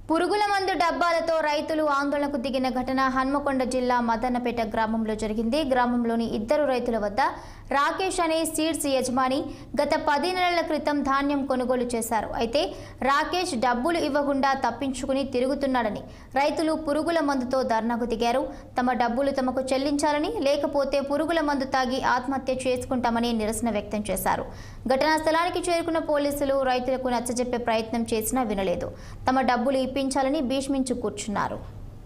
పురుగుల మందు డబ్బాలతో రైతులు ఆందోళనకు దిగిన ఘటన హన్మకొండ జిల్లా మదన్నపేట గ్రామంలో జరిగింది గ్రామంలోని ఇద్దరు రైతుల వద్ద రాకేష్ అనే సీడ్స్ యజమాని గత పది నెలల క్రితం ధాన్యం కొనుగోలు చేశారు అయితే రాకేష్ డబ్బులు ఇవ్వకుండా తప్పించుకుని తిరుగుతున్నాడని రైతులు పురుగుల మందుతో ధర్నాకు దిగారు తమ డబ్బులు తమకు చెల్లించాలని లేకపోతే పురుగుల మందు తాగి ఆత్మహత్య చేసుకుంటామని నిరసన వ్యక్తం చేశారు ఘటనా స్థలానికి చేరుకున్న పోలీసులు రైతులకు నచ్చజెప్పే ప్రయత్నం చేసినా వినలేదు తమ డబ్బులు ఇప్పించాలని భీష్మించు కూర్చున్నారు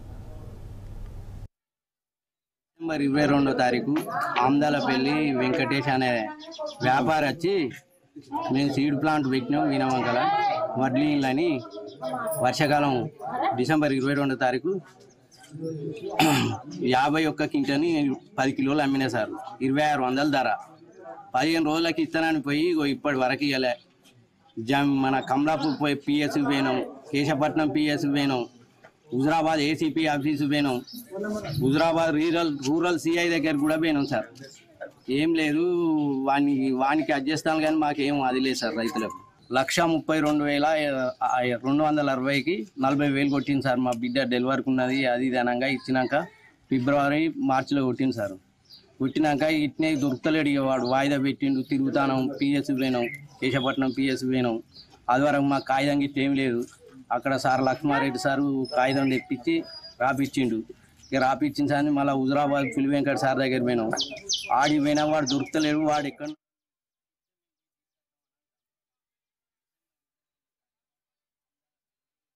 డిసెంబర్ ఇరవై రెండో తారీఖు ఆమ్దాలపల్లి వెంకటేష్ అనే వ్యాపారి వచ్చి మేము సీడ్ ప్లాంట్ పెట్టినాం వినవంకల వడ్లీలని వర్షాకాలం డిసెంబర్ ఇరవై రెండో తారీఖు యాభై ఒక్క కింటని పది కిలోలు అమ్మినా సార్ ఇరవై ఆరు వందల ధర పదిహేను రోజులకి ఇస్తానని పోయి ఇగో ఇప్పటి వరకు ఇవ్వలే జం మన కమలాపూర్ పోయి పిఎస్ పోయినాం కేశపట్నం పిఎస్ పోయినాం హుజరాబాద్ ఏసీపీ ఆఫీసు పోయినాం హుజరాబాద్ రూరల్ రూరల్ సిఐ దగ్గర కూడా పోయినాం సార్ ఏం లేదు వానికి వానికి అడ్జస్తాను కానీ మాకేం అది లేదు సార్ రైతులకు లక్ష ముప్పై రెండు వేల ఆ, రెండు వందల అరవైకి నలభై వేలు కొట్టింది సార్ మా బిడ్డ డెలివరీకి ఉన్నది అది ఇది అనంగా ఇచ్చినాక ఫిబ్రవరి మార్చిలో కొట్టింది సార్ కొట్టినాక ఇట్నే దొరుకుతలేడు ఇక వాడు వాయిదా పెట్టిండు తిరుగుతానం పిఎస్ పోయినాం కేశపట్నం పిఎస్ పోయినాం అది వరకు మాకు కాగితం గిట్ట ఏం లేదు అక్కడ సార్ లక్ష్మారెడ్డి సారు కాగితం తెప్పించి రాపిచ్చిండు ఇక రాపిచ్చిన సార్ మళ్ళీ హుజరాబాద్ పులి వెంకట సార్ దగ్గర పోయినాం ఆడి పోయినా వాడు దొరుకుతలేడు వాడు ఎక్కడ